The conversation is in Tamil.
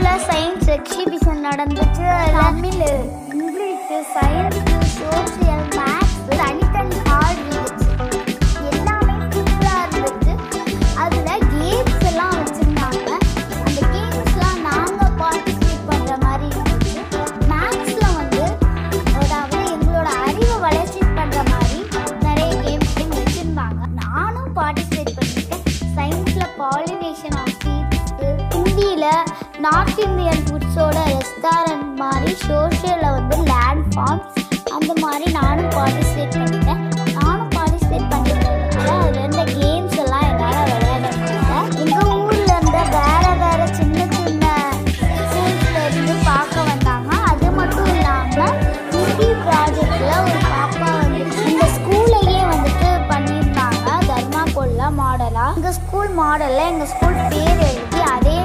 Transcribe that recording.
ஸ்கூல்ல சயின்ஸ் எக்ஸிபிஷன் நடந்துச்சு Tamil English science social maths தனித்தனி ஹால் இருந்துச்சு எல்லாமே சூப்பராக இருந்துச்சு அதில் கேம்ஸ் எல்லாம் வச்சுருந்தாங்க அந்த கேம்ஸ்லாம் நாங்கள் பார்ட்டிசிபேட் பண்ணுற மாதிரி இருந்துச்சு மேத்ஸில் வந்து அதாவது எங்களோட அறிவை வளர்ச்சி பண்ணுற மாதிரி நிறைய கேம்ஸ் வச்சுருந்தாங்க நானும் பார்ட்டிசிபேட் பண்ணியிருக்கேன் சயின்ஸில் பாலினேஷன் ஆஃப் ஹிந்தியில் நார்த் இந்தியன் ஃபுட்ஸோட ரெஸ்டாரண்ட் மாதிரி சோஷியலில் வந்து லேண்ட் ஃபார்ம்ஸ் அந்த மாதிரி நானும் பார்ட்டிசிபேட் பண்ணிட்டேன் நானும் பார்ட்டிசிபேட் பண்ணிட்டதுனால அதில் இருந்த கேம்ஸ் எல்லாம் என்னால் விளையாட முடியல எங்கள் ஊரில் இருந்த வேறு வேறு சின்ன சின்ன ஸ்கூல்ஸ்ல இருந்து பார்க்க வந்தாங்க அது மட்டும் இல்லாமல் ஹிந்தி ப்ராஜெக்டில் ஒரு பாப்பா வந்து இந்த ஸ்கூல்லையே வந்துட்டு பண்ணியிருந்தாங்க தர்மாக்கோல்ல மாடலாக எங்கள் ஸ்கூல் மாடலில் எங்கள் ஸ்கூல் பேர் எழுதி அதே